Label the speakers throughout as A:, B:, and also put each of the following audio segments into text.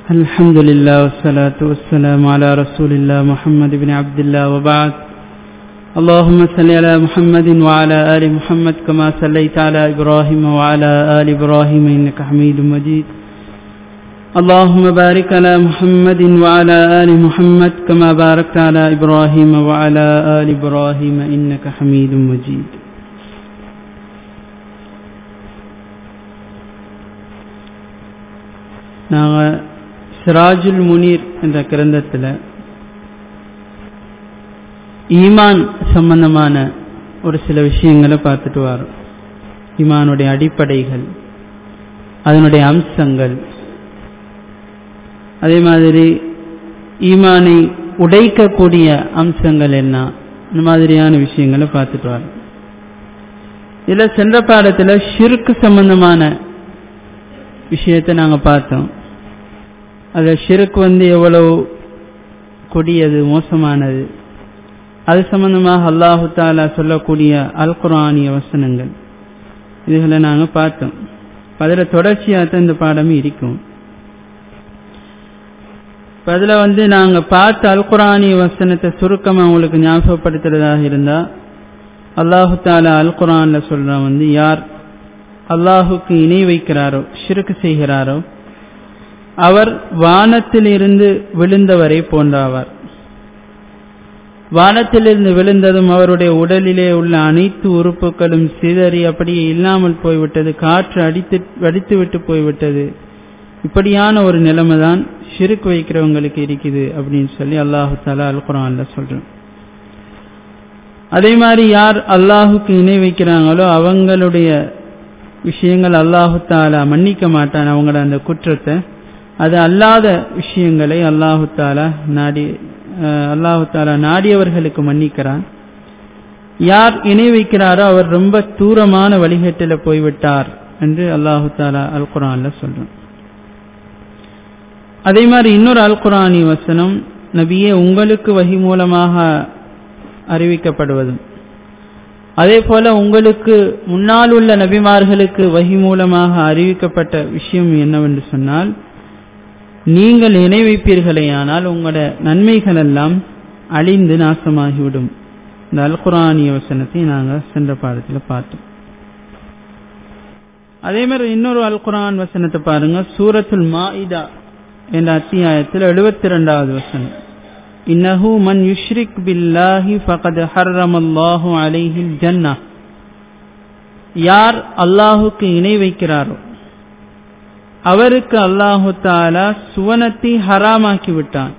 A: الحمد لله والصلاة والسلام على رسول الله محمد بن عبد الله وبعد اللهم صل على محمد وعلى آل محمد كما صليت على إبراهيم وعلى آل إبراهيم إنك حميد مجيد اللهم بارك على محمد وعلى آل محمد كما باركت على إبراهيم وعلى آل إبراهيم إنك حميد مجيد நாங்கள் சிராஜுல் முனீர் என்ற கிரந்தத்தில் ஈமான் சம்பந்தமான ஒரு சில விஷயங்களை பார்த்துட்டு வரோம் ஈமானுடைய அடிப்படைகள் அதனுடைய அம்சங்கள் அதே மாதிரி ஈமானை உடைக்கக்கூடிய அம்சங்கள் என்ன இந்த மாதிரியான விஷயங்களை பார்த்துட்டு வரோம் இதில் சென்ற பாடத்தில் ஷிருக்கு சம்பந்தமான விஷயத்தை நாங்கள் பார்த்தோம் அதில் ஷிருக்கு வந்து எவ்வளவு கொடியது மோசமானது அது சம்பந்தமாக அல்லாஹு தாலா சொல்லக்கூடிய அல் குரானிய வசனங்கள் இதுகளை நாங்கள் பார்த்தோம் அதில் தொடர்ச்சியாக தான் இந்த பாடமும் இருக்கும் அதில் வந்து நாங்கள் பார்த்த அல் குரானிய வசனத்தை சுருக்கமாக உங்களுக்கு ஞாபகப்படுத்துறதாக இருந்தால் அல்லாஹு தாலா அல் குரானில் சொல்கிறான் வந்து யார் அல்லாஹுக்கு இணை வைக்கிறாரோ ஷிருக்கு செய்கிறாரோ அவர் வானத்திலிருந்து விழுந்தவரை போன்றாவார் வானத்திலிருந்து விழுந்ததும் அவருடைய உடலிலே உள்ள அனைத்து உறுப்புகளும் சிதறி அப்படியே இல்லாமல் போய்விட்டது காற்று அடித்து அடித்து விட்டு போய்விட்டது இப்படியான ஒரு நிலைமை தான் ஷிருக்கு வைக்கிறவங்களுக்கு இருக்குது அப்படின்னு சொல்லி அல்லாஹு தாலா அல் குரான்ல சொல்றேன் அதே மாதிரி யார் அல்லாஹுக்கு இணை வைக்கிறாங்களோ அவங்களுடைய விஷயங்கள் அல்லாஹு தாலா மன்னிக்க மாட்டான் அவங்களோட அந்த குற்றத்தை அது அல்லாத விஷயங்களை அல்லாஹு தாலா நாடி அல்லாஹு தாலா நாடியவர்களுக்கு மன்னிக்கிறான் யார் இணை வைக்கிறாரோ அவர் ரொம்ப தூரமான வழிகட்டில் போய்விட்டார் என்று அல்லாஹு தாலா அல் குரான்ல சொல்றான் அதே மாதிரி இன்னொரு அல் குரானி வசனம் நபியே உங்களுக்கு வகி மூலமாக அறிவிக்கப்படுவதும் அதே போல உங்களுக்கு முன்னால் உள்ள நபிமார்களுக்கு வகி மூலமாக அறிவிக்கப்பட்ட விஷயம் என்னவென்று சொன்னால் நீங்கள் இணை வைப்பீர்களேயானால் உங்களோட நன்மைகள் எல்லாம் அழிந்து நாசமாகிவிடும் இந்த அல்குரானிய வசனத்தை நாங்கள் சென்ற பாடத்தில் பார்த்தோம் அதே மாதிரி இன்னொரு அல்குரான் வசனத்தை பாருங்க சூரத்துல் மாஇதா என்ற அத்தியாயத்தில் எழுபத்தி ரெண்டாவது வசனம் இன்னஹு மன் யுஷ்ரிக் பில்லாஹி ஃபகத் ஹர்ரமல்லாஹு அலைஹில் ஜன்னா யார் அல்லாஹுக்கு இணை வைக்கிறாரோ அவருக்கு அல்லாஹு தாலா சுவனத்தை ஹராமாக்கி விட்டான்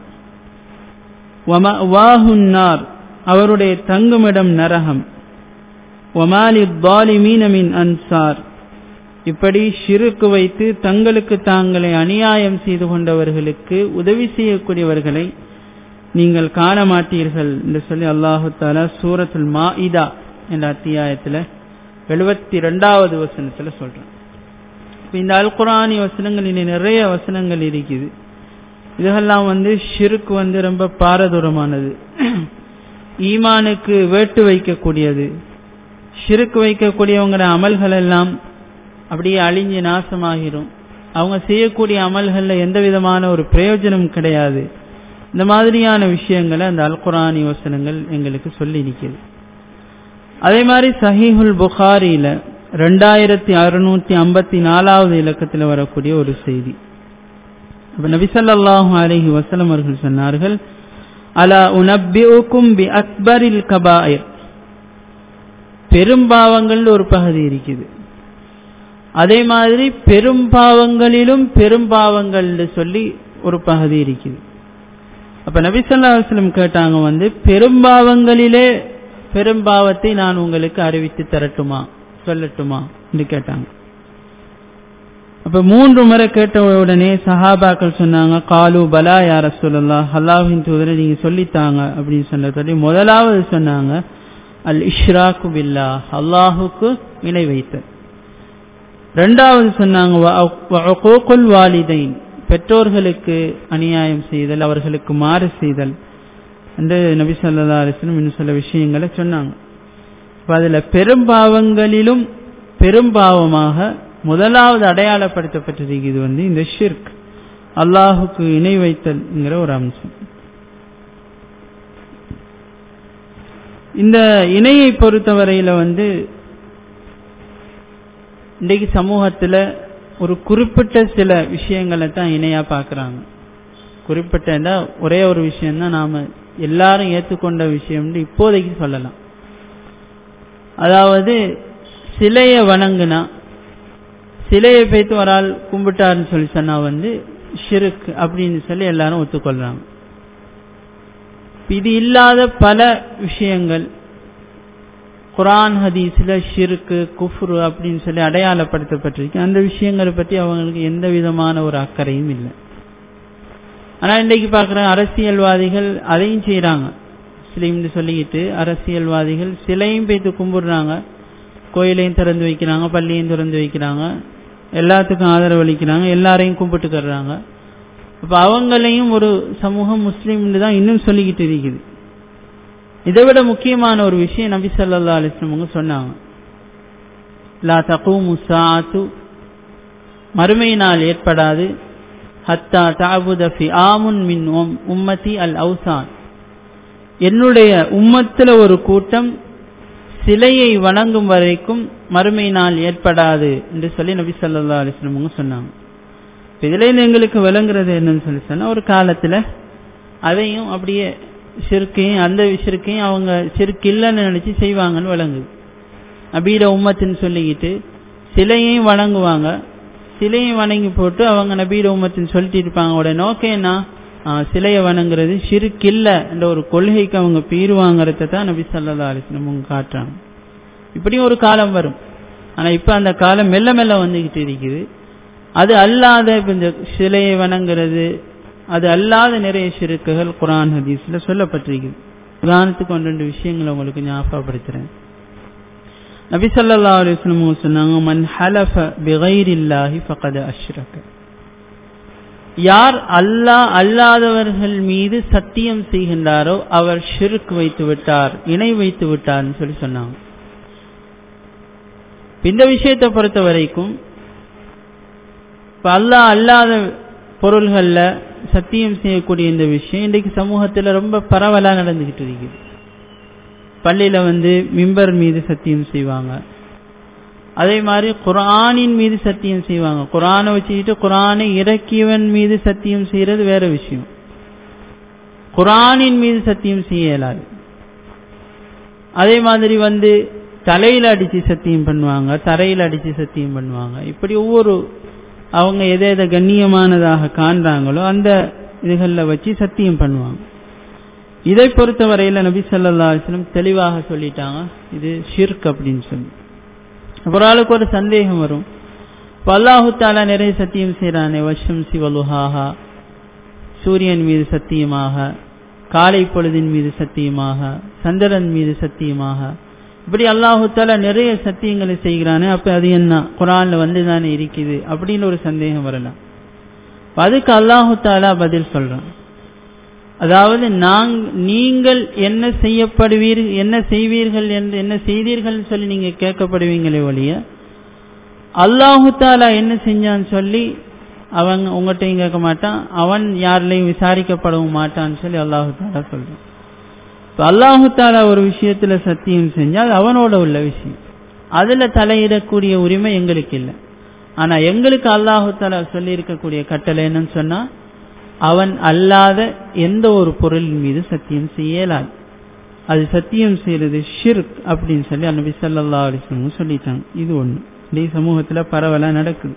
A: வாஹுன்னார் அவருடைய தங்குமிடம் நரகம் ஒமாலி பாலிமீனமின் அன்சார் இப்படி ஷிருக்கு வைத்து தங்களுக்கு தாங்களை அநியாயம் செய்து கொண்டவர்களுக்கு உதவி செய்யக்கூடியவர்களை நீங்கள் காண மாட்டீர்கள் என்று சொல்லி அல்லாஹு தாலா சூரத்துல் மா இதா என்ற அத்தியாயத்தில் எழுபத்தி ரெண்டாவது வசனத்தில் சொல்றேன் இந்த அல் குரானி வசனங்களில் நிறைய வசனங்கள் இருக்குது இதெல்லாம் வந்து ஷிருக்கு வந்து ரொம்ப பாரதூரமானது ஈமானுக்கு வேட்டு வைக்கக்கூடியது ஷிருக்கு வைக்கக்கூடியவங்களோட அமல்கள் எல்லாம் அப்படியே அழிஞ்சு நாசமாகிரும் அவங்க செய்யக்கூடிய அமல்களில் எந்த விதமான ஒரு பிரயோஜனம் கிடையாது இந்த மாதிரியான விஷயங்களை அந்த அல் குரானி வசனங்கள் எங்களுக்கு சொல்லி நிற்கிது அதே மாதிரி சஹீஹுல் புகாரியில ரெண்டாயிரத்தி அறுநூத்தி ஐம்பத்தி நாலாவது இலக்கத்தில் வரக்கூடிய ஒரு செய்தி அப்ப நபிசல்லாஹு அலஹி வசலம் அவர்கள் சொன்னார்கள் அலா உனப்பிக்கும் பி அக்பரில் கபாயர் பெரும்பாவங்கள் ஒரு பகுதி இருக்குது அதே மாதிரி பெரும்பாவங்களிலும் பெரும்பாவங்கள் சொல்லி ஒரு பகுதி இருக்குது அப்ப நபிசல்லா வஸ்லம் கேட்டாங்க வந்து பெரும்பாவங்களிலே பெரும்பாவத்தை நான் உங்களுக்கு அறிவித்து தரட்டுமா சொல்லட்டுமா என்று கேட்டாங்க அப்ப மூன்று முறை கேட்ட உடனே சஹாபாக்கள் சொன்னாங்க காலு பலா யார சொல்லலா அல்லாஹின் தூதரை நீங்க சொல்லித்தாங்க அப்படின்னு சொன்னபடி முதலாவது சொன்னாங்க அல் இஷ்ராக்கு பில்லா அல்லாஹுக்கு இணை வைத்த ரெண்டாவது சொன்னாங்க வாலிதைன் பெற்றோர்களுக்கு அநியாயம் செய்தல் அவர்களுக்கு மாறு செய்தல் என்று நபி சொல்லா அலிஸ்லம் இன்னும் சில விஷயங்களை சொன்னாங்க அதுல பெரும்பாவங்களிலும் பெரும்பாவமாக முதலாவது அடையாளப்படுத்தப்பட்டிருக்கிறது வந்து இந்த ஷிர்க் அல்லாஹுக்கு இணை வைத்தல்ங்கிற ஒரு அம்சம் இந்த இணையை பொறுத்தவரையில வந்து இன்றைக்கு சமூகத்தில் ஒரு குறிப்பிட்ட சில விஷயங்களை தான் இணையா பார்க்குறாங்க குறிப்பிட்ட ஒரே ஒரு விஷயம்தான் நாம எல்லாரும் ஏற்றுக்கொண்ட விஷயம் இப்போதைக்கு சொல்லலாம் அதாவது சிலையை வணங்குனா சிலையை பேத்து ஒரு ஆள் கும்பிட்டாருன்னு சொல்லி சொன்னா வந்து ஷிருக் அப்படின்னு சொல்லி எல்லாரும் ஒத்துக்கொள்றாங்க இது இல்லாத பல விஷயங்கள் குரான் ஹதீஸ்ல ஷிருக்கு குஃப்ரு அப்படின்னு சொல்லி அடையாளப்படுத்தப்பட்டிருக்கு அந்த விஷயங்களை பற்றி அவங்களுக்கு எந்த விதமான ஒரு அக்கறையும் இல்லை ஆனா இன்றைக்கு பார்க்குற அரசியல்வாதிகள் அதையும் செய்யறாங்க முஸ்லீம்னு சொல்லிக்கிட்டு அரசியல்வாதிகள் சிலையும் போய்த்து கும்பிடுறாங்க கோயிலையும் திறந்து வைக்கிறாங்க பள்ளியும் திறந்து வைக்கிறாங்க எல்லாத்துக்கும் ஆதரவு அளிக்கிறாங்க எல்லாரையும் கும்பிட்டுக்கிறாங்க அப்ப அவங்களையும் ஒரு சமூகம் முஸ்லீம்னு தான் இன்னும் சொல்லிக்கிட்டு இருக்குது இதை விட முக்கியமான ஒரு விஷயம் நபி சல்லா அலிஸ்லமங்க சொன்னாங்க லா தகூமு சாத்து மறுமை நாள் ஏற்படாது ஹத்தா தாபுத ஃபி ஆமுன் மின் உம்மதி அல் அவுசான் என்னுடைய உம்மத்தில் ஒரு கூட்டம் சிலையை வணங்கும் வரைக்கும் மறுமை நாள் ஏற்படாது என்று சொல்லி நபி சல்லா அலிஸ்லமங்க சொன்னாங்க இதுல எங்களுக்கு விளங்குறது என்னன்னு சொல்லி சொன்னா ஒரு காலத்துல அதையும் அப்படியே சிறுக்கையும் அந்த சிறுக்கையும் அவங்க சிறுக்கு இல்லைன்னு நினைச்சு செய்வாங்கன்னு விளங்குது நபீட உம்மத்துன்னு சொல்லிக்கிட்டு சிலையையும் வணங்குவாங்க சிலையை வணங்கி போட்டு அவங்க நபீட உம்மத்துன்னு சொல்லிட்டு இருப்பாங்க உடைய நோக்கம் என்ன சிலையை வணங்குறது சிறுக்கில்ல என்ற ஒரு கொள்கைக்கு அவங்க பீருவாங்கிறத தான் நபி சல்லா அலிஸ்லம் அவங்க காட்டுறாங்க இப்படியும் ஒரு காலம் வரும் ஆனா இப்ப அந்த காலம் மெல்ல மெல்ல வந்துகிட்டு இருக்குது அது அல்லாத இந்த சிலையை வணங்குறது அது அல்லாத நிறைய சிறுக்குகள் குரான் ஹதீஸ்ல சொல்லப்பட்டிருக்குது உதாரணத்துக்கு ஒன்று ரெண்டு விஷயங்களை உங்களுக்கு ஞாபகப்படுத்துறேன் நபி சல்லா அலிஸ்லம் சொன்னாங்க மன் ஹலஃப பிகைரில்லாஹி ஃபகத அஷ்ரக யார் அல்லாஹ் அல்லாதவர்கள் மீது சத்தியம் செய்கின்றாரோ அவர் ஷிர்க் வைத்து விட்டார் இணை வைத்து விட்டார்னு சொல்லி சொன்னாங்க இந்த விஷயத்தை பொறுத்த வரைக்கும் இப்ப அல்லாஹ் அல்லாத பொருள்கள்ல சத்தியம் செய்யக்கூடிய இந்த விஷயம் இன்றைக்கு சமூகத்துல ரொம்ப பரவலா நடந்துகிட்டு இருக்குது பள்ளியில வந்து மிம்பர் மீது சத்தியம் செய்வாங்க அதே மாதிரி குரானின் மீது சத்தியம் செய்வாங்க குரானை வச்சுக்கிட்டு குரானை இறக்கியவன் மீது சத்தியம் செய்யறது வேற விஷயம் குரானின் மீது சத்தியம் செய்ய இயலாது அதே மாதிரி வந்து தலையில அடிச்சு சத்தியம் பண்ணுவாங்க தரையில அடிச்சு சத்தியம் பண்ணுவாங்க இப்படி ஒவ்வொரு அவங்க எதை எதை கண்ணியமானதாக காண்றாங்களோ அந்த இதுகளில் வச்சு சத்தியம் பண்ணுவாங்க இதை பொறுத்தவரையில நபி சல்லா அலிஸ்லம் தெளிவாக சொல்லிட்டாங்க இது ஷிர்க் அப்படின்னு சொல்லி ஒரு ஆளுக்கு ஒரு சந்தேகம் வரும் இப்போ அல்லாஹு தாலா நிறைய சத்தியம் செய்கிறானே வஷம் சிவலுஹாஹா சூரியன் மீது சத்தியமாக காலை பொழுதின் மீது சத்தியமாக சந்திரன் மீது சத்தியமாக இப்படி அல்லாஹு தாலா நிறைய சத்தியங்களை செய்கிறானே அப்ப அது என்ன குரான்ல வந்து தானே இருக்குது அப்படின்னு ஒரு சந்தேகம் வரலாம் அதுக்கு அல்லாஹு தாலா பதில் சொல்றான் அதாவது நாங் நீங்கள் என்ன செய்யப்படுவீர்கள் என்ன செய்வீர்கள் என்று என்ன செய்தீர்கள் சொல்லி நீங்க கேட்கப்படுவீங்களே ஒழிய அல்லாஹு தாலா என்ன செஞ்சான்னு சொல்லி அவங்க உங்கள்கிட்டையும் கேட்க மாட்டான் அவன் யாரிலையும் விசாரிக்கப்படவும் மாட்டான்னு சொல்லி அல்லாஹு தாலா சொல்றான் இப்போ அல்லாஹு தாலா ஒரு விஷயத்துல சத்தியம் செஞ்சால் அவனோட உள்ள விஷயம் அதுல தலையிடக்கூடிய உரிமை எங்களுக்கு இல்லை ஆனா எங்களுக்கு அல்லாஹு தாலா சொல்லி இருக்கக்கூடிய கட்டளை என்னன்னு சொன்னா அவன் அல்லாத எந்த ஒரு பொருளின் மீது சத்தியம் செய்யலாது அது சத்தியம் செய்யறது ஷிர்க் அப்படின்னு சொல்லி அன்னபி சல்லா அலிஸ்லமும் சொல்லிட்டாங்க இது ஒண்ணு இந்த சமூகத்துல பரவலா நடக்குது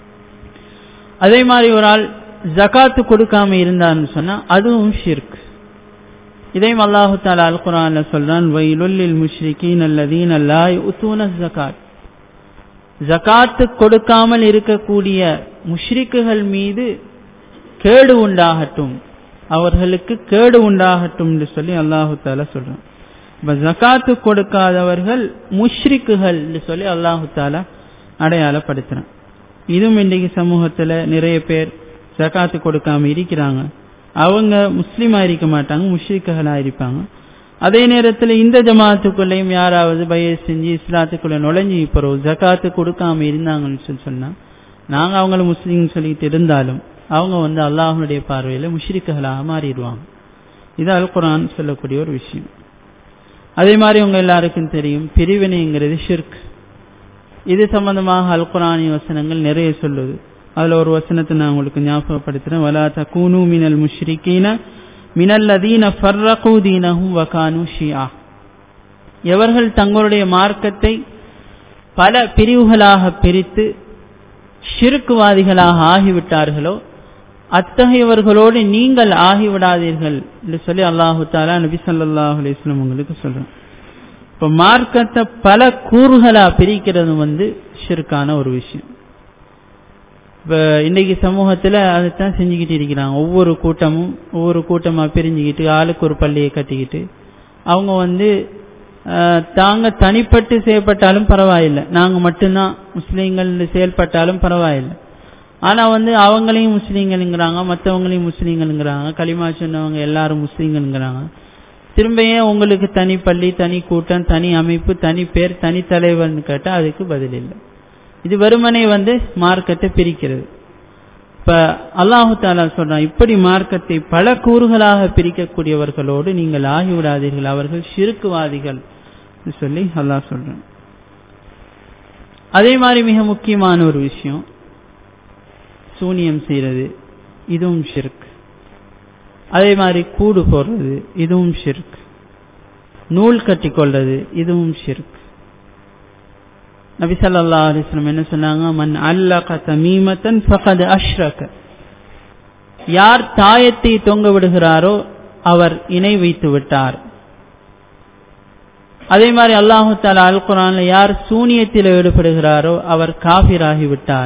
A: அதே மாதிரி ஒரு ஆள் ஜகாத்து கொடுக்காம இருந்தான்னு சொன்னா அதுவும் ஷிர்க் இதையும் அல்லாஹு தாலா அல் குரான்ல சொல்றான் வயலுல்லில் முஷ்ரிகீன் அல்லதீன் அல்லா உத்தூன ஜகாத் ஜகாத்து கொடுக்காமல் இருக்கக்கூடிய முஷ்ரிக்குகள் மீது கேடு உண்டாகட்டும் அவர்களுக்கு கேடு உண்டாகட்டும் என்று சொல்லி அல்லாஹு தாலா சொல்றான் இப்ப ஜக்காத்து கொடுக்காதவர்கள் முஷ்ரிக்குகள் என்று சொல்லி அல்லாஹு தாலா அடையாளப்படுத்துறான் இதுவும் இன்றைக்கு சமூகத்துல நிறைய பேர் ஜக்காத்து கொடுக்காம இருக்கிறாங்க அவங்க முஸ்லீமா இருக்க மாட்டாங்க முஷ்ரிக்குகளா இருப்பாங்க அதே நேரத்தில் இந்த ஜமாத்துக்குள்ளேயும் யாராவது பய செஞ்சு இஸ்லாத்துக்குள்ள நுழைஞ்சு இப்போ ஜக்காத்து கொடுக்காம இருந்தாங்கன்னு சொல்லி சொன்னா நாங்க அவங்கள முஸ்லீம் சொல்லிட்டு இருந்தாலும் அவங்க வந்து அல்லாஹனுடைய பார்வையில் முஷ்ரிக்குகளாக மாறிடுவாங்க இது அல் குரான் சொல்லக்கூடிய ஒரு விஷயம் அதே மாதிரி உங்க எல்லாருக்கும் தெரியும் பிரிவினைங்கிறது ஷிர்க் இது சம்பந்தமாக அல் குரானி வசனங்கள் நிறைய சொல்லுது அதுல ஒரு வசனத்தை நான் உங்களுக்கு ஞாபகப்படுத்துறேன் வலா தகூனு மினல் முஷ்ரிகீன மினல்லதீன ஃபர்ரகு தீனஹும் வகானு ஷியா எவர்கள் தங்களுடைய மார்க்கத்தை பல பிரிவுகளாக பிரித்து ஷிருக்குவாதிகளாக ஆகிவிட்டார்களோ அத்தகையவர்களோடு நீங்கள் ஆகிவிடாதீர்கள் என்று சொல்லி அல்லாஹு தாலா நபி சொல்லாஹ் அலிஸ்லாம் உங்களுக்கு சொல்றேன் இப்ப மார்க்கத்தை பல கூறுகளா பிரிக்கிறது வந்து ஷிருக்கான ஒரு விஷயம் இப்ப இன்னைக்கு சமூகத்துல அதைத்தான் செஞ்சுக்கிட்டு இருக்கிறாங்க ஒவ்வொரு கூட்டமும் ஒவ்வொரு கூட்டமா பிரிஞ்சுக்கிட்டு ஆளுக்கு ஒரு பள்ளியை கட்டிக்கிட்டு அவங்க வந்து தாங்க தனிப்பட்டு செயல்பட்டாலும் பரவாயில்லை நாங்க மட்டும்தான் முஸ்லீம்கள் செயல்பட்டாலும் பரவாயில்லை ஆனா வந்து அவங்களையும் முஸ்லீம்களுங்கிறாங்க மற்றவங்களையும் முஸ்லீம்களுங்கிறாங்க களிமா சொன்னவங்க எல்லாரும் முஸ்லீம்களுங்கிறாங்க திரும்ப ஏன் உங்களுக்கு தனி பள்ளி தனி கூட்டம் தனி அமைப்பு தனி பேர் தனி தலைவர்னு கேட்டா அதுக்கு பதில் இல்லை இது வெறுமனே வந்து மார்க்கத்தை பிரிக்கிறது இப்ப அல்லாஹு தாலா சொல்றான் இப்படி மார்க்கத்தை பல கூறுகளாக பிரிக்கக்கூடியவர்களோடு நீங்கள் ஆகிவிடாதீர்கள் அவர்கள் சிறுக்குவாதிகள் சொல்லி அல்லாஹ் சொல்றான் அதே மாதிரி மிக முக்கியமான ஒரு விஷயம் சூனியம் செய்யறது இதுவும் ஷிர்க் அதே மாதிரி கூடு போடுறது இதுவும் ஷிர்க் நூல் கட்டிக்கொள்றது இதுவும் ஷிர்க் நபி சல்லா அலிஸ்லம் என்ன சொன்னாங்க மன் அல்லக தமீமத்தன் ஃபகத் அஷ்ரக யார் தாயத்தை தொங்க விடுகிறாரோ அவர் இணை வைத்து விட்டார் அதே மாதிரி அல்லாஹு தாலா அல் குரான்ல யார் சூனியத்தில் ஈடுபடுகிறாரோ அவர் காபிராகி விட்டார்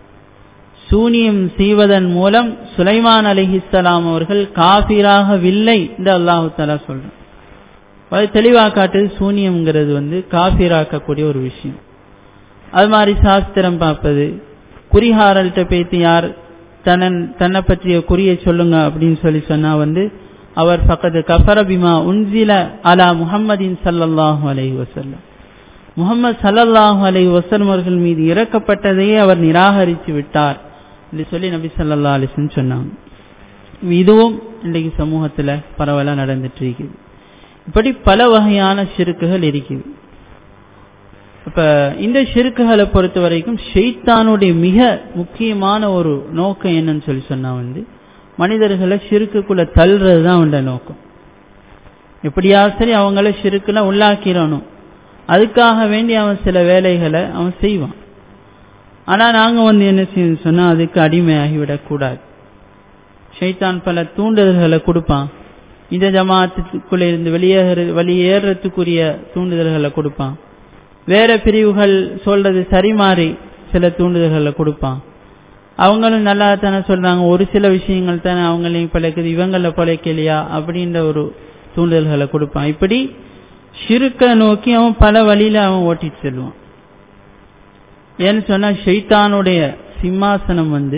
A: சூனியம் செய்வதன் மூலம் சுலைமான் அலிஹிஸ்லாம் அவர்கள் காபிராகவில்லை என்று அல்லாஹு தாலா சொல்றான் அது தெளிவாக காட்டுது சூனியம்ங்கிறது வந்து காபிராக்கக்கூடிய ஒரு விஷயம் அது மாதிரி சாஸ்திரம் பார்ப்பது குறிஹாரல்கிட்ட பேத்தி யார் தன்னன் தன்னை பற்றிய குறியை சொல்லுங்க அப்படின்னு சொல்லி சொன்னா வந்து அவர் பக்கத்து கஃபரபிமா உன்சில அலா முஹம்மதின் சல்லல்லாஹு அலைஹி வசல்லம் முகமது சல்லல்லாஹு அலைஹி வசல்லம் அவர்கள் மீது இறக்கப்பட்டதையே அவர் நிராகரித்து விட்டார் என்று சொல்லி நபி சல்லா அலிசன் சொன்னாங்க இதுவும் இன்றைக்கு சமூகத்துல பரவலா நடந்துட்டு இருக்குது இப்படி பல வகையான சிறுக்குகள் இருக்குது இப்ப இந்த ஷிருக்குகளை பொறுத்த வரைக்கும் ஷெய்தானுடைய மிக முக்கியமான ஒரு நோக்கம் என்னன்னு சொல்லி சொன்னா வந்து மனிதர்களை ஷிருக்குக்குள்ள தள்ளுறது தான் அவனோட நோக்கம் எப்படியாவது சரி அவங்கள ஷிருக்குல உள்ளாக்கிடணும் அதுக்காக வேண்டி அவன் சில வேலைகளை அவன் செய்வான் ஆனா நாங்க வந்து என்ன செய்யணும் சொன்னா அதுக்கு அடிமையாகிவிடக் கூடாது ஷைத்தான் பல தூண்டுதல்களை கொடுப்பான் இந்த ஜமாத்துக்குள்ள இருந்து வெளியேற வெளியேறதுக்குரிய தூண்டுதல்களை கொடுப்பான் வேற பிரிவுகள் சொல்றது சரி மாறி சில தூண்டுதல்களை கொடுப்பான் அவங்களும் நல்லா தானே சொல்றாங்க ஒரு சில விஷயங்கள் தானே அவங்களையும் பிழைக்குது இவங்கள பிழைக்கலையா அப்படின்ற ஒரு தூண்டுதல்களை கொடுப்பான் இப்படி ஷிருக்க நோக்கி அவன் பல வழியில அவன் ஓட்டிட்டு செல்வான் ஏன்னு சொன்னா ஷெய்தானுடைய சிம்மாசனம் வந்து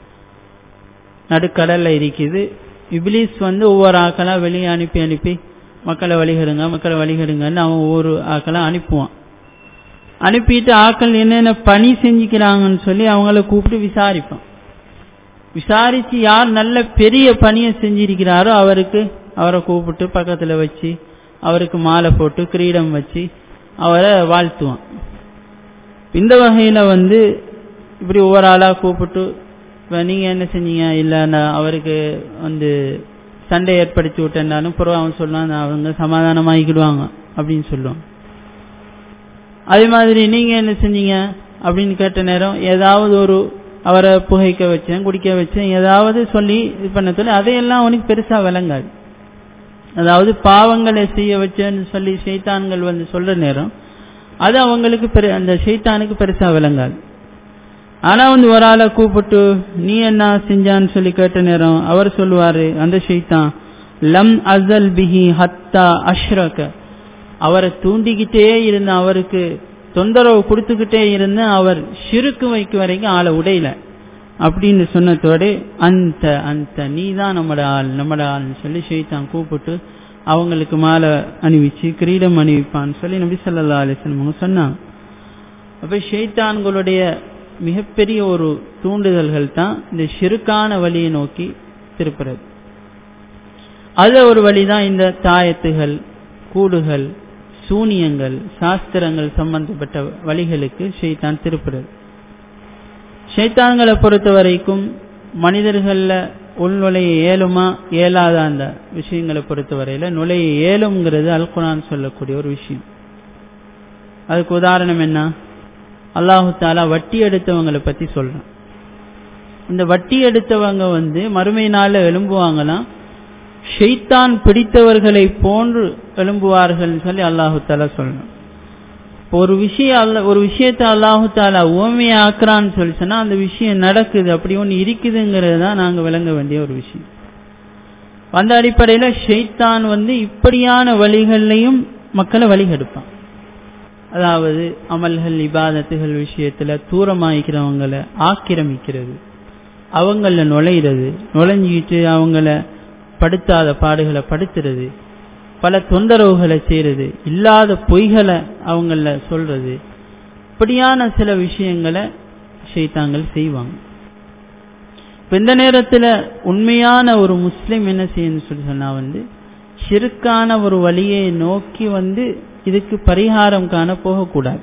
A: நடுக்கடல்ல இருக்குது இப்லீஸ் வந்து ஒவ்வொரு ஆக்களா வெளியே அனுப்பி அனுப்பி மக்களை வழிகடுங்க மக்களை வழிகடுங்கன்னு அவன் ஒவ்வொரு ஆக்களா அனுப்புவான் அனுப்பிட்டு ஆக்கள் என்னென்ன பணி செஞ்சுக்கிறாங்கன்னு சொல்லி அவங்கள கூப்பிட்டு விசாரிப்பான் விசாரிச்சு யார் நல்ல பெரிய பணியை செஞ்சிருக்கிறாரோ அவருக்கு அவரை கூப்பிட்டு பக்கத்துல வச்சு அவருக்கு மாலை போட்டு கிரீடம் வச்சு அவரை வாழ்த்துவான் இந்த வகையில வந்து இப்படி ஒவ்வொரு ஆளா கூப்பிட்டு நீங்க என்ன செஞ்சீங்க இல்ல நான் அவருக்கு வந்து சண்டை ஏற்படுத்தி விட்டேன்னாலும் பிறகு அவன் சொல்லுவான் அவங்க சமாதானமாகிக்கிடுவாங்க அப்படின்னு சொல்லுவான் அதே மாதிரி நீங்க என்ன செஞ்சீங்க அப்படின்னு கேட்ட நேரம் ஏதாவது ஒரு அவரை புகைக்க வச்சேன் குடிக்க வச்சேன் ஏதாவது சொல்லி இது பண்ண சொல்லி அதையெல்லாம் அவனுக்கு பெருசா விளங்காது அதாவது பாவங்களை செய்ய வச்சேன்னு சொல்லி சைத்தான்கள் வந்து சொல்ற நேரம் அது அவங்களுக்கு பெரு அந்த சைத்தானுக்கு பெருசா விளங்காது ஆனா வந்து ஒரு ஆளை கூப்பிட்டு நீ என்ன செஞ்சான்னு சொல்லி கேட்ட நேரம் அவர் சொல்லுவாரு அந்த ஷைத்தான் லம் அசல் பிஹி ஹத்தா அஷ்ரக அவரை தூண்டிக்கிட்டே இருந்த அவருக்கு தொந்தரவு கொடுத்துக்கிட்டே இருந்த அவர் சிறுக்கு வைக்க வரைக்கும் ஆளை உடையில அப்படின்னு சொன்னதோட அந்த அந்த நீ தான் நம்மட ஆள் நம்மட ஆள்னு சொல்லி ஷெய்தான் கூப்பிட்டு அவங்களுக்கு மாலை அணிவிச்சு கிரீடம் அணிவிப்பான்னு சொல்லி நபி சொல்லா அலிஸ்லம் சொன்னாங்க அப்ப ஷெய்தான்களுடைய மிகப்பெரிய ஒரு தூண்டுதல்கள் தான் இந்த ஷிருக்கான வழியை நோக்கி திருப்புறது அது ஒரு வழிதான் இந்த தாயத்துகள் கூடுகள் சூனியங்கள் சாஸ்திரங்கள் சம்பந்தப்பட்ட வழிகளுக்கு ஷைத்தான் திருப்புறது ஷைத்தான்களை பொறுத்த வரைக்கும் மனிதர்கள்ல உள்நுழைய இயலுமா இயலாத அந்த விஷயங்களை பொறுத்தவரையில நுழைய இயலுங்கிறது அல்குரான் சொல்லக்கூடிய ஒரு விஷயம் அதுக்கு உதாரணம் என்ன அல்லாஹு தாலா வட்டி எடுத்தவங்களை பத்தி சொல்றான் இந்த வட்டி எடுத்தவங்க வந்து மறுமை நாள்ல எழும்புவாங்களாம் ஷெய்தான் பிடித்தவர்களை போன்று எழும்புவார்கள் சொல்லி அல்லாஹு தாலா சொல்லணும் ஒரு விஷயம் அல்ல ஒரு விஷயத்தை அல்லாஹு தாலா ஓமையை ஆக்குறான்னு சொல்லி சொன்னா அந்த விஷயம் நடக்குது அப்படி ஒன்று இருக்குதுங்கிறது தான் நாங்கள் விளங்க வேண்டிய ஒரு விஷயம் அந்த அடிப்படையில் ஷெய்தான் வந்து இப்படியான வழிகள்லையும் மக்களை வழிகெடுப்பான் அதாவது அமல்கள் இபாதத்துகள் விஷயத்துல தூரமாயிக்கிறவங்களை ஆக்கிரமிக்கிறது அவங்கள நுழையிறது நுழைஞ்சிக்கிட்டு அவங்கள படுத்தாத பாடுகளை படுத்துறது பல தொந்தரவுகளை செய்யறது இல்லாத பொய்களை அவங்கள சொல்றது இப்படியான சில விஷயங்களை ஷைத்தாங்கள் செய்வாங்க இப்போ இந்த நேரத்தில் உண்மையான ஒரு முஸ்லீம் என்ன செய்யணும்னு சொல்லி சொன்னா வந்து ஷிருக்கான ஒரு வழியை நோக்கி வந்து இதுக்கு பரிகாரம் காண போகக்கூடாது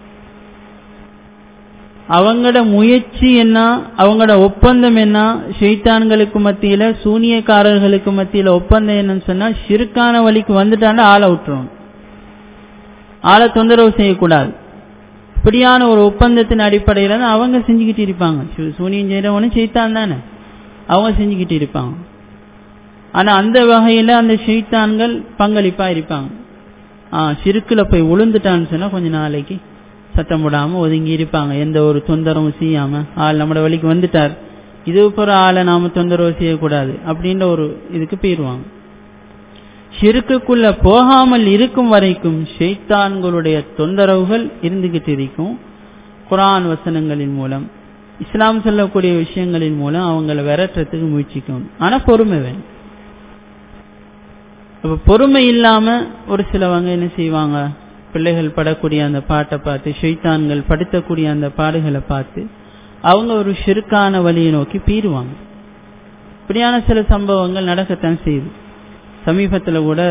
A: அவங்களோட முயற்சி என்ன அவங்களோட ஒப்பந்தம் என்ன ஷெய்தான்களுக்கு மத்தியில சூனியக்காரர்களுக்கு மத்தியில ஒப்பந்தம் என்னன்னு சொன்னா ஷிருக்கான வழிக்கு வந்துட்டாண்டா ஆளை விட்டுரும் ஆளை தொந்தரவு செய்யக்கூடாது இப்படியான ஒரு ஒப்பந்தத்தின் அடிப்படையில தான் அவங்க செஞ்சுக்கிட்டு இருப்பாங்க சூனியம் செய்யறவனும் செய்தான் தானே அவங்க செஞ்சுக்கிட்டு இருப்பாங்க ஆனா அந்த வகையில அந்த ஷெய்தான்கள் பங்களிப்பா இருப்பாங்க ஆஹ் சிறுக்குல போய் உளுந்துட்டான்னு சொன்னா கொஞ்ச நாளைக்கு சத்தம் போடாம ஒதுங்கி இருப்பாங்க எந்த ஒரு தொந்தரவும் செய்யாம ஆள் நம்மட வழிக்கு வந்துட்டார் இது போற ஆளை நாம தொந்தரவு செய்யக்கூடாது அப்படின்ற ஒரு இதுக்கு போயிருவாங்க ஷிருக்குக்குள்ள போகாமல் இருக்கும் வரைக்கும் ஷெய்தான்களுடைய தொந்தரவுகள் இருந்துகிட்டு இருக்கும் குரான் வசனங்களின் மூலம் இஸ்லாம் சொல்லக்கூடிய விஷயங்களின் மூலம் அவங்கள விரட்டுறதுக்கு முயற்சிக்கணும் ஆனா பொறுமை வேணும் அப்ப பொறுமை இல்லாம ஒரு சிலவங்க என்ன செய்வாங்க பிள்ளைகள் படக்கூடிய அந்த பாட்டை பார்த்து ஷெய்தான்கள் படுத்தக்கூடிய அந்த பாடுகளை பார்த்து அவங்க ஒரு ஷிருக்கான வழியை நோக்கி பீருவாங்க இப்படியான சில சம்பவங்கள் நடக்கத்தான் செய்யுது சமீபத்தில் கூட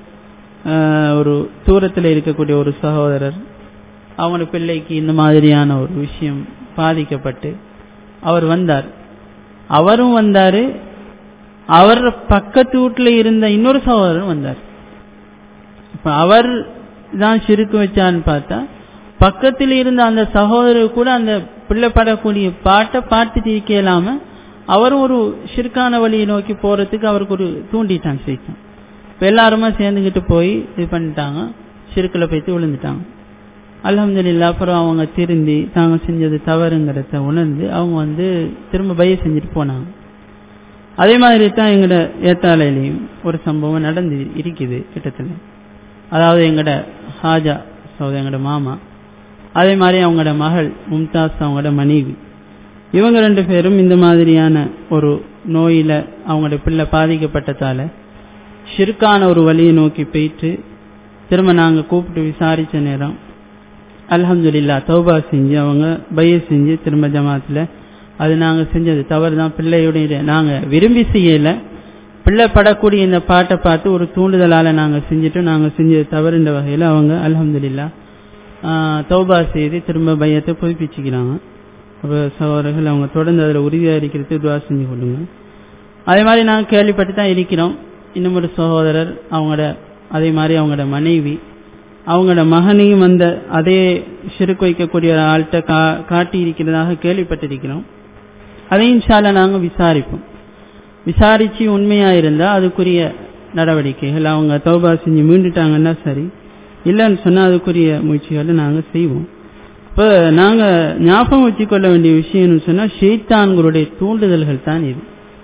A: ஒரு தூரத்தில் இருக்கக்கூடிய ஒரு சகோதரர் அவங்களோட பிள்ளைக்கு இந்த மாதிரியான ஒரு விஷயம் பாதிக்கப்பட்டு அவர் வந்தார் அவரும் வந்தாரு அவர் பக்கத்து வீட்டில் இருந்த இன்னொரு சகோதரரும் வந்தார் இப்ப அவர் தான் சிறுக்கு வச்சான்னு பார்த்தா பக்கத்தில் இருந்த அந்த சகோதரர் கூட அந்த பிள்ளை படக்கூடிய பாட்டை பார்த்துட்டு இருக்க இல்லாம அவரும் ஒரு சிறுக்கான வழியை நோக்கி போறதுக்கு அவருக்கு ஒரு தூண்டிட்டான் சைத்தான் இப்ப எல்லாருமே சேர்ந்துக்கிட்டு போய் இது பண்ணிட்டாங்க சிறுக்கில் போய்த்து விழுந்துட்டாங்க அலமதுல்லா அப்புறம் அவங்க திருந்தி தாங்க செஞ்சது தவறுங்கிறத உணர்ந்து அவங்க வந்து திரும்ப பய செஞ்சுட்டு போனாங்க அதே மாதிரி தான் எங்களோட ஏத்தாலையிலையும் ஒரு சம்பவம் நடந்து இருக்குது கிட்டத்தில் அதாவது எங்களோட ஹாஜா சௌத எங்களோட மாமா அதே மாதிரி அவங்களோட மகள் மும்தாஸ் அவங்களோட மனைவி இவங்க ரெண்டு பேரும் இந்த மாதிரியான ஒரு நோயில அவங்களோட பிள்ளை பாதிக்கப்பட்டதால ஷிருக்கான ஒரு வழியை நோக்கி போயிட்டு திரும்ப நாங்கள் கூப்பிட்டு விசாரித்த நேரம் அலமதுல்லா தௌபா செஞ்சு அவங்க பைய செஞ்சு திரும்ப ஜமாத்தில் அது நாங்கள் செஞ்சது தவறு தான் பிள்ளையுடைய நாங்கள் விரும்பி செய்யலை பிள்ளை படக்கூடிய இந்த பாட்டை பார்த்து ஒரு தூண்டுதலால் நாங்கள் செஞ்சுட்டு நாங்கள் செஞ்சது தவறுன்ற வகையில் அவங்க அலமதுல்லா தௌபா செய்து திரும்ப பையத்தை புதுப்பிச்சுக்கிறாங்க அப்போ சகோதரர்கள் அவங்க தொடர்ந்து அதில் உறுதியாக இருக்கிறது துவா செஞ்சு கொள்ளுங்க அதே மாதிரி நாங்கள் கேள்விப்பட்டு தான் இருக்கிறோம் இன்னும் ஒரு சகோதரர் அவங்களோட அதே மாதிரி அவங்களோட மனைவி அவங்களோட மகனையும் அந்த அதே சிறுக்கு வைக்கக்கூடிய ஆள்கிட்ட கா காட்டி இருக்கிறதாக கேள்விப்பட்டிருக்கிறோம் அதையும் சால நாங்கள் விசாரிப்போம் விசாரிச்சு உண்மையா இருந்தா அதுக்குரிய நடவடிக்கைகள் அவங்க தௌபா செஞ்சு மீண்டுட்டாங்கன்னா சரி இல்லைன்னு சொன்னா அதுக்குரிய முயற்சிகளை நாங்க செய்வோம் இப்ப நாங்க ஞாபகம் வச்சுக்கொள்ள வேண்டிய விஷயம்னு சொன்னா ஷெய்தான்களுடைய தூண்டுதல்கள் தான் இது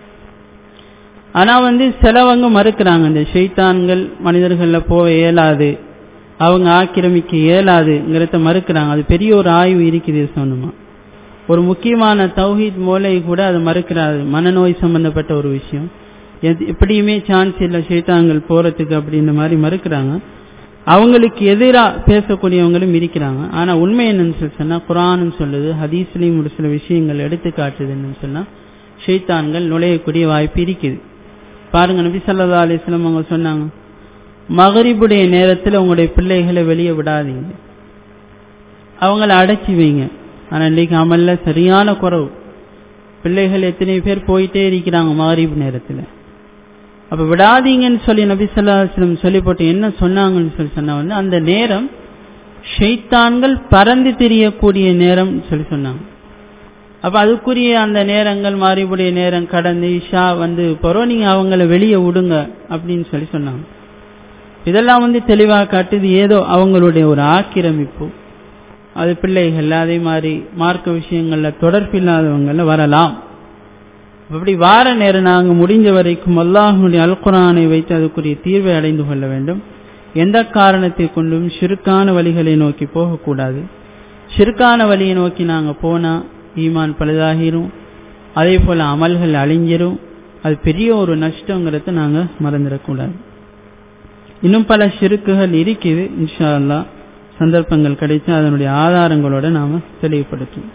A: ஆனா வந்து சிலவங்க மறுக்கிறாங்க இந்த ஷெய்தான்கள் மனிதர்கள்ல போக இயலாது அவங்க ஆக்கிரமிக்க இயலாதுங்கிறத மறுக்கிறாங்க அது பெரிய ஒரு ஆய்வு இருக்குது சொன்னோமா ஒரு முக்கியமான தௌஹீத் மூளை கூட அது மறுக்கிறாரு மனநோய் சம்பந்தப்பட்ட ஒரு விஷயம் எப்படியுமே சான்ஸ் இல்லை ஷேத்தான்கள் போறதுக்கு அப்படின்ற மாதிரி மறுக்கிறாங்க அவங்களுக்கு எதிராக பேசக்கூடியவங்களும் இருக்கிறாங்க ஆனா உண்மை என்னன்னு சொல்லி சொன்னா குரானும் சொல்லுது ஹதீஸ்லயும் ஒரு சில விஷயங்கள் எடுத்து காட்டுதுன்னு சொன்னா ஷைத்தான்கள் நுழையக்கூடிய வாய்ப்பு இருக்குது பாருங்க நபி சல்லா அலிஸ்லாம் அவங்க சொன்னாங்க மகரிபுடைய நேரத்தில் உங்களுடைய பிள்ளைகளை வெளியே விடாதீங்க அவங்கள அடைச்சி வைங்க ஆனா இன்னைக்கு அமல்ல சரியான குறவு பிள்ளைகள் எத்தனை பேர் போயிட்டே இருக்கிறாங்க மகரிப் நேரத்தில் அப்ப விடாதீங்கன்னு சொல்லி நபி சொல்லாஸ்லம் சொல்லி போட்டு என்ன சொன்னாங்கன்னு சொல்லி சொன்னா வந்து அந்த நேரம் ஷைத்தான்கள் பறந்து தெரியக்கூடிய நேரம் சொல்லி சொன்னாங்க அப்ப அதுக்குரிய அந்த நேரங்கள் மாறிபுடைய நேரம் கடந்து இஷா வந்து போறோம் நீங்க அவங்கள வெளியே விடுங்க அப்படின்னு சொல்லி சொன்னாங்க இதெல்லாம் வந்து தெளிவாக காட்டுது ஏதோ அவங்களுடைய ஒரு ஆக்கிரமிப்பு அது பிள்ளைகள் அதே மாதிரி மார்க்க விஷயங்கள்ல தொடர்பில்லாதவங்கள வரலாம் அப்படி வார நேரம் நாங்கள் முடிஞ்ச வரைக்கும் அல்லாஹனுடைய அல்குரானை வைத்து அதுக்குரிய தீர்வை அடைந்து கொள்ள வேண்டும் எந்த காரணத்தை கொண்டும் சிறுக்கான வழிகளை நோக்கி போகக்கூடாது சிறுக்கான வழியை நோக்கி நாங்கள் போனால் ஈமான் பழுதாகிரும் அதே போல் அமல்கள் அழிஞ்சிரும் அது பெரிய ஒரு நஷ்டங்கிறத நாங்கள் மறந்துடக்கூடாது இன்னும் பல சிறுக்குகள் இருக்குது இன்ஷா அல்லா சந்தர்ப்பங்கள் கிடைத்து அதனுடைய ஆதாரங்களோட நாம தெளிவுபடுத்தும்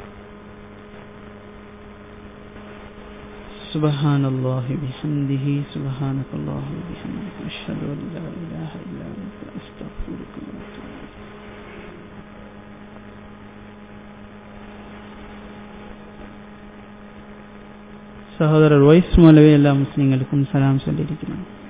A: سبحان الله بحمده سبحانك اللهم وبحمدك أشهد أن لا إله إلا أنت أستغفرك وأتوب சகோதரர் வைஸ் மூலவே எல்லா முஸ்லீம்களுக்கும் சலாம் சொல்லியிருக்கிறேன்